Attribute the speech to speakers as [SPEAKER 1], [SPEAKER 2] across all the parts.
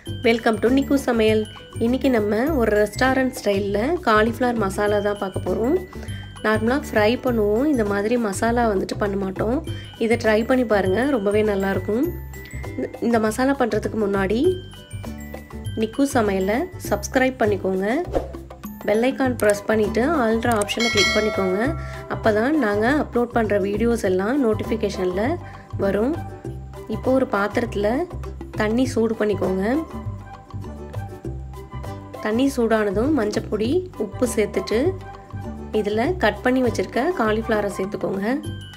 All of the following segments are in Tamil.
[SPEAKER 1] வெல்கம் டு நிக்கு சமையல் இன்றைக்கி நம்ம ஒரு ரெஸ்டாரண்ட் ஸ்டைலில் காலிஃப்ளவர் மசாலா தான் பார்க்க போகிறோம் நார்மலாக ஃப்ரை பண்ணுவோம் இந்த மாதிரி மசாலா வந்துட்டு பண்ண மாட்டோம் இதை ட்ரை பண்ணி பாருங்கள் ரொம்பவே நல்லாயிருக்கும் இந்த மசாலா பண்ணுறதுக்கு முன்னாடி நிக்கு சமையலை சப்ஸ்கிரைப் பண்ணிக்கோங்க பெல்லைக்கான் ப்ரெஸ் பண்ணிவிட்டு ஆல்ட்ரா ஆப்ஷனை கிளிக் பண்ணிக்கோங்க அப்போ தான் நாங்கள் அப்லோட் பண்ணுற வீடியோஸ் எல்லாம் நோட்டிஃபிகேஷனில் வரும் இப்போது ஒரு பாத்திரத்தில் தண்ணி சூடு பண்ணிக்கோங்க தண்ணி சூடானதும் மஞ்சப்பொடி உப்பு சேர்த்துட்டு இதில் கட் பண்ணி வச்சுருக்க காலிஃப்ளவரை சேர்த்துக்கோங்க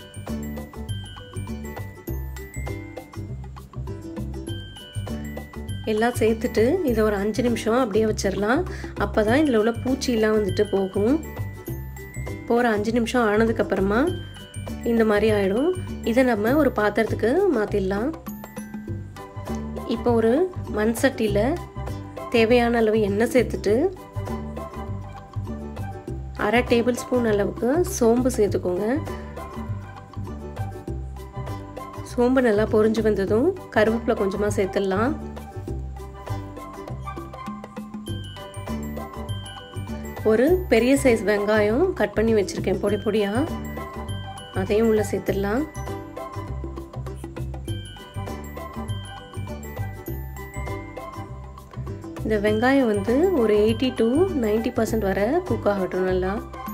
[SPEAKER 1] எல்லாம் சேர்த்துட்டு இதை ஒரு அஞ்சு நிமிஷம் அப்படியே வச்சிடலாம் அப்போ தான் இதில் உள்ள பூச்சியெல்லாம் வந்துட்டு போகும் போகிற அஞ்சு நிமிஷம் ஆனதுக்கப்புறமா இந்த மாதிரி ஆகிடும் இதை நம்ம ஒரு பாத்திரத்துக்கு மாற்றிடலாம் இப்போ ஒரு மண் சட்டியில் தேவையான அளவு எண்ணெய் சேர்த்துட்டு அரை டேபிள் ஸ்பூன் அளவுக்கு சோம்பு சேர்த்துக்கோங்க சோம்பு நல்லா பொரிஞ்சு வந்ததும் கருவேப்பிலை கொஞ்சமாக சேர்த்துடலாம் ஒரு பெரிய சைஸ் வெங்காயம் கட் பண்ணி வச்சுருக்கேன் பொடி பொடியாக அதையும் உள்ளே சேர்த்துடலாம் இந்த வெங்காயம் வந்து ஒரு எயிட்டி டு நைன்டி பர்சன்ட் வர குக் ஆகட்டும் நல்லா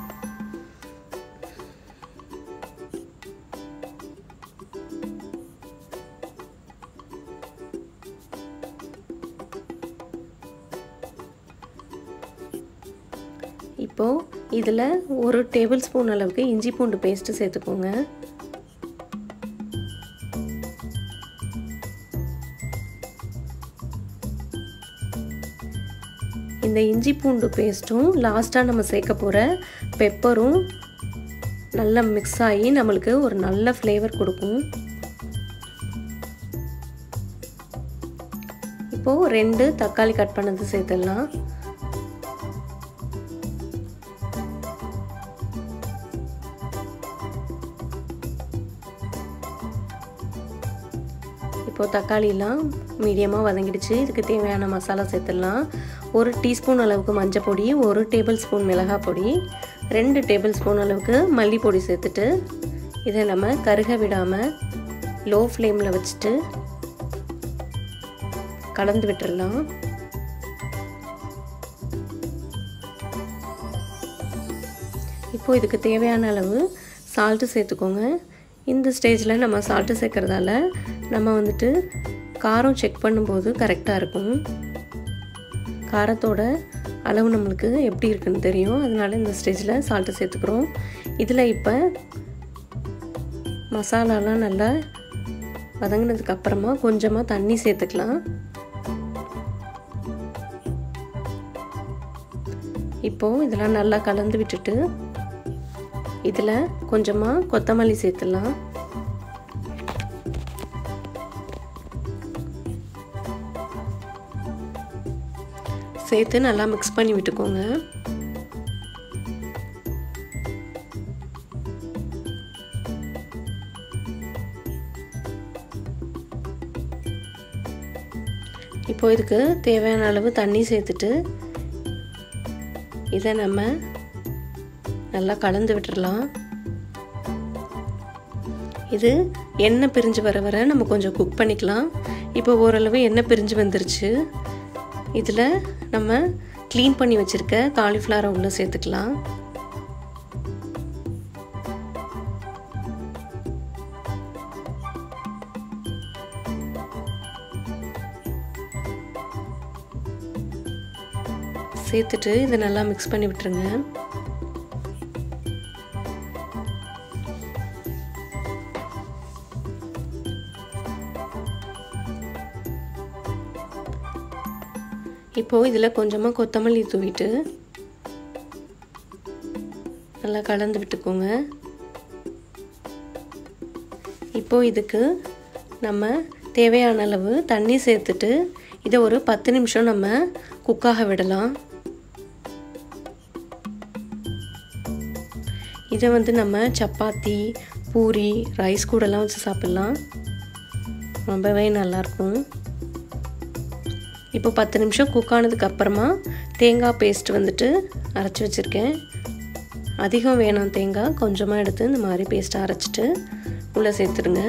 [SPEAKER 1] இப்போது இதில் ஒரு டேபிள் ஸ்பூன் அளவுக்கு இஞ்சி பூண்டு பேஸ்ட்டு சேர்த்துக்கோங்க இந்த இஞ்சி பூண்டு பேஸ்ட்டும் லாஸ்ட்டாக நம்ம சேர்க்க போகிற பெப்பரும் நல்லா மிக்ஸ் ஆகி நம்மளுக்கு ஒரு நல்ல ஃப்ளேவர் கொடுக்கும் இப்போது ரெண்டு தக்காளி கட் பண்ணது சேர்த்துடலாம் இப்போது தக்காளிலாம் மீடியமாக வதங்கிடுச்சு இதுக்கு தேவையான மசாலா சேர்த்துடலாம் ஒரு டீஸ்பூன் அளவுக்கு மஞ்சள் பொடி ஒரு டேபிள் ஸ்பூன் மிளகாய் பொடி ரெண்டு டேபிள் ஸ்பூன் அளவுக்கு மல்லிப்பொடி சேர்த்துட்டு இதை நம்ம கருக விடாமல் லோ ஃப்ளேமில் வச்சுட்டு கலந்து விட்டுடலாம் இப்போது இதுக்கு தேவையான அளவு சால்ட்டு சேர்த்துக்கோங்க இந்த ஸ்டேஜில் நம்ம சால்ட்டு சேர்க்குறதால நம்ம வந்துட்டு காரம் செக் பண்ணும்போது கரெக்டாக இருக்கும் காரத்தோட அளவு நம்மளுக்கு எப்படி இருக்குன்னு தெரியும் அதனால இந்த ஸ்டேஜில் சால்ட்டு சேர்த்துக்கிறோம் இதில் இப்போ மசாலாலாம் நல்லா வதங்கினதுக்கு அப்புறமா கொஞ்சமாக தண்ணி சேர்த்துக்கலாம் இப்போது இதெல்லாம் நல்லா கலந்து விட்டுட்டு இதில் கொஞ்சமாக கொத்தமல்லி சேர்த்துடலாம் சேர்த்து நல்லா மிக்ஸ் பண்ணி விட்டுக்கோங்க இப்போ இதுக்கு தேவையான அளவு தண்ணி சேர்த்துட்டு இதை நம்ம நல்லா கலந்து விட்டுடலாம் இது எண்ணெய் பிரிஞ்சு வர வர நம்ம கொஞ்சம் குக் பண்ணிக்கலாம் இப்போ ஓரளவு எண்ணெய் பிரிஞ்சு வந்துருச்சு இதில் நம்ம க்ளீன் பண்ணி வச்சுருக்க காலிஃப்ளவரை உள்ளே சேர்த்துக்கலாம் சேர்த்துட்டு இதை நல்லா மிக்ஸ் பண்ணி விட்டுருங்க இப்போது இதில் கொஞ்சமாக கொத்தமல்லி தூவிட்டு நல்லா கலந்து விட்டுக்கோங்க இப்போது இதுக்கு நம்ம தேவையான அளவு தண்ணி சேர்த்துட்டு இதை ஒரு பத்து நிமிஷம் நம்ம குக்காக விடலாம் இதை வந்து நம்ம சப்பாத்தி பூரி ரைஸ் கூடலாம் வச்சு சாப்பிட்லாம் ரொம்பவே நல்லாயிருக்கும் இப்போ பத்து நிமிஷம் குக் ஆனதுக்கு அப்புறமா தேங்காய் பேஸ்ட் வந்துட்டு அரைச்சி வச்சுருக்கேன் அதிகம் வேணாம் தேங்காய் கொஞ்சமாக எடுத்து இந்த மாதிரி பேஸ்ட்டை அரைச்சிட்டு உள்ளே சேர்த்துடுங்க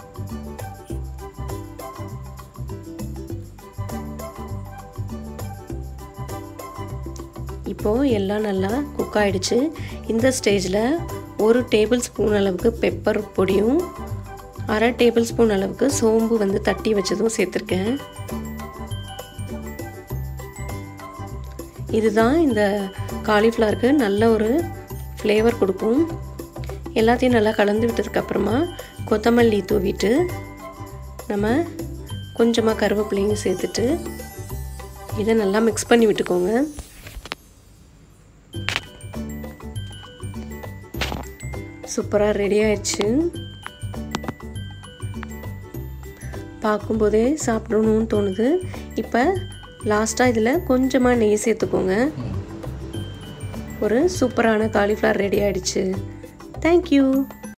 [SPEAKER 1] இப்போது எல்லாம் நல்லா குக் ஆகிடுச்சு இந்த ஸ்டேஜில் ஒரு டேபிள் ஸ்பூன் அளவுக்கு பெப்பர் பொடியும் அரை டேபிள் ஸ்பூன் அளவுக்கு சோம்பு வந்து தட்டி வச்சதும் சேர்த்துருக்கேன் இதுதான் இந்த காலிஃப்ளவருக்கு நல்ல ஒரு ஃப்ளேவர் கொடுக்கும் எல்லாத்தையும் நல்லா கலந்து விட்டதுக்கப்புறமா கொத்தமல்லி தூவிட்டு நம்ம கொஞ்சமாக கருவேப்பிலையும் சேர்த்துட்டு இதை நல்லா மிக்ஸ் பண்ணி விட்டுக்கோங்க சூப்பராக ரெடி ஆயிடுச்சு பார்க்கும்போதே சாப்பிடணும்னு தோணுது இப்போ லாஸ்ட்டாக இதில் கொஞ்சமாக நெய் சேர்த்துக்கோங்க ஒரு சூப்பரான காலிஃப்ளவர் ரெடி ஆகிடுச்சு தேங்க்யூ